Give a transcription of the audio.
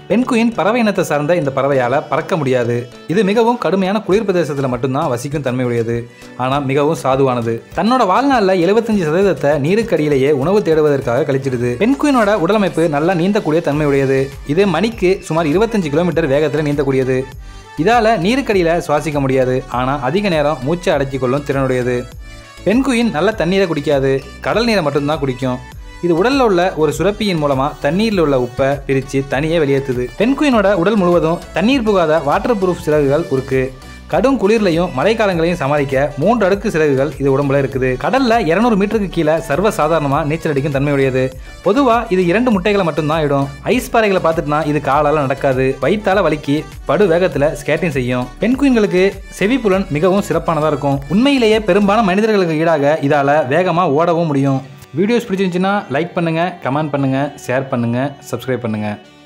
penguin பறவை இனத்தை சார்ந்த இந்த பறவையால் பறக்க முடியாது இது மிகவும் கடுமையான குளிர் பிரதேசத்தில் மட்டும்தான் வசிக்கும் தன்மை உடையது ஆனால் மிகவும் சாதுவானது தன்னோட வாழ்நாளில் எழுபத்தஞ்சு சதவீதத்தை நீருக்கடியிலேயே உணவு தேடுவதற்காக கழிச்சிடுது பென்குயினோட உடலமைப்பு நல்லா நீந்தக்கூடிய தன்மை உடையது இது மணிக்கு சுமார் இருபத்தஞ்சு கிலோமீட்டர் வேகத்தில் நீந்தக்கூடியது இதால் நீருக்கடியில் சுவாசிக்க முடியாது ஆனால் அதிக நேரம் மூச்சை அடக்கிக் கொள்ளும் திறனுடையது பென்குயின் நல்ல தண்ணீரை குடிக்காது கடல் நீரை மட்டும்தான் குடிக்கும் இது உடல்ல உள்ள ஒரு சுரப்பியின் மூலமா தண்ணீரில் உள்ள உப்பை பிரித்து தனியே வெளியேற்றுது பென்குயினோட உடல் முழுவதும் தண்ணீர் புகாத வாட்டர் ப்ரூஃப் சிறகுகள் இருக்கு கடும் குளிர்லையும் மழைக்காலங்களையும் சமாளிக்க மூன்று அடுக்கு சிறகுகள் இது உடம்புல இருக்குது கடல்ல 200 மீட்டருக்கு கீழே சர்வ சாதாரணமா நீச்சல் அடிக்கும் தன்மையுடையது பொதுவா இது இரண்டு முட்டைகளை மட்டும்தான் இடும் ஐஸ் பாறைகளை பார்த்துட்டுனா இது காலால நடக்காது வயிற்றால வலிக்கி படு வேகத்துல ஸ்கேட்டிங் செய்யும் பெண்குயின்களுக்கு செவிப்புலன் மிகவும் சிறப்பானதா இருக்கும் உண்மையிலேயே பெரும்பாலான மனிதர்களுக்கு ஈடாக இதால வேகமா ஓடவும் முடியும் வீடியோஸ் பிடிச்சிருந்துச்சுன்னா லைக் பண்ணுங்க கமெண்ட் பண்ணுங்க ஷேர் பண்ணுங்க சப்ஸ்கிரைப் பண்ணுங்க